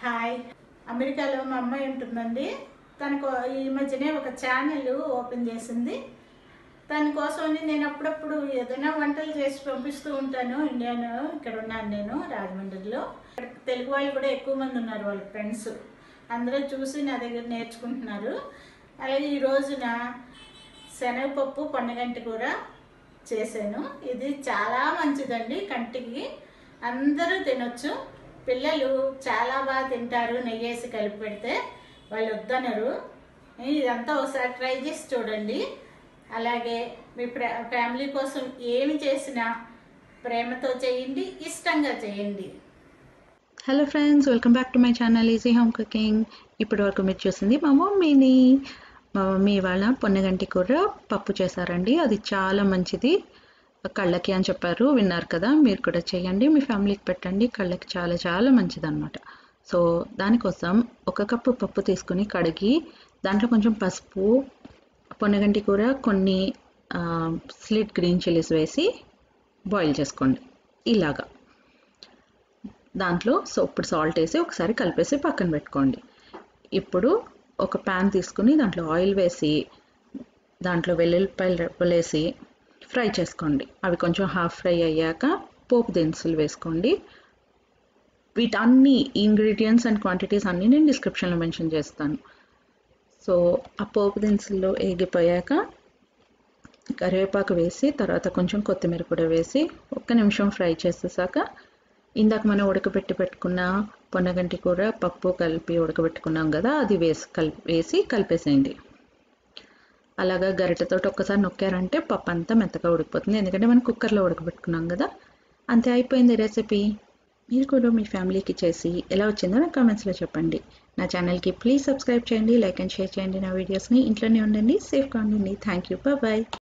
hi అమెరికాలో మా అమ్మాయి ఉంటుందండి తనకు ఈ మధ్యనే ఒక ఛానల్ ఓపెన్ చేసింది దానికోసమని నేను అప్పుడప్పుడు ఏదైనా వంటలు చేసి పంపిస్తూ ఉంటాను ఇండియాను ఇక్కడ ఉన్నాను నేను రాజమండ్రిలో ఇక్కడ తెలుగు వాళ్ళు కూడా ఎక్కువ మంది ఉన్నారు వాళ్ళ ఫ్రెండ్స్ అందరూ చూసి నా దగ్గర నేర్చుకుంటున్నారు అలాగే ఈ రోజున శనగపప్పు పొన్నగంటి కూర చేశాను ఇది చాలా మంచిదండి కంటికి అందరూ తినొచ్చు పిల్లలు చాలా బాగా తింటారు నెయ్యేసి కలిపి పెడితే వాళ్ళు వద్దనరు ఇదంతా ఒకసారి ట్రై చేసి చూడండి అలాగే మీ ఫ్యా ఫ్యామిలీ కోసం ఏమి చేసినా ప్రేమతో చేయండి ఇష్టంగా చేయండి hello friends welcome back to my channel easy home cooking ఇప్పటి వరకు మీరు చూసింది మా మమ్మీని మా మమ్మీ వాళ్ళ పొన్నగంటి కూర పప్పు చేశారండి అది చాలా మంచిది కళ్ళకి అని చెప్పారు విన్నారు కదా మీరు కూడా చేయండి మీ ఫ్యామిలీకి పెట్టండి కళ్ళకి చాలా చాలా మంచిది అనమాట సో దానికోసం ఒక కప్పు పప్పు తీసుకుని కడిగి దాంట్లో కొంచెం పసుపు పొన్నగంటి కూర కొన్ని స్లిట్ గ్రీన్ చిల్లీస్ వేసి బాయిల్ చేసుకోండి ఇలాగా దాంట్లో సో ఇప్పుడు సాల్ట్ వేసి ఒకసారి కలిపేసి పక్కన పెట్టుకోండి ఇప్పుడు ఒక ప్యాన్ తీసుకుని దాంట్లో ఆయిల్ వేసి దాంట్లో వెల్లుల్లిపాయలు రెప్పలు వేసి ఫ్రై చేసుకోండి అవి కొంచెం హాఫ్ ఫ్రై అయ్యాక పోపు దినుసులు వేసుకోండి వీటన్ని ఇంగ్రీడియంట్స్ అండ్ క్వాంటిటీస్ అన్నీ నేను డిస్క్రిప్షన్లో మెన్షన్ చేస్తాను సో ఆ పోపు దినుసులు ఏగిపోయాక కరివేపాకు వేసి తర్వాత కొంచెం కొత్తిమీర కూడా వేసి ఒక్క నిమిషం ఫ్రై చేసేసాక ఇందాక మనం ఉడకబెట్టి పెట్టుకున్న పొన్నగంటి కూర పప్పు కలిపి ఉడకబెట్టుకున్నాం కదా అది వేసి కలిపి వేసి కలిపేసేయండి అలాగా గరిటెతో ఒక్కసారి నొక్కారంటే పప్పు అంతా మెత్తగా ఉడికిపోతుంది ఎందుకంటే మనం కుక్కర్లో ఉడకబెట్టుకున్నాం కదా అంతే అయిపోయింది రెసిపీ మీరు కూడా మీ ఫ్యామిలీకి చేసి ఎలా వచ్చిందో నాకు కామెంట్స్లో చెప్పండి నా ఛానల్కి ప్లీజ్ సబ్స్క్రైబ్ చేయండి లైక్ అండ్ షేర్ చేయండి నా వీడియోస్ని ఇంట్లోనే ఉండండి సేఫ్గా ఉండండి థ్యాంక్ యూ బాయ్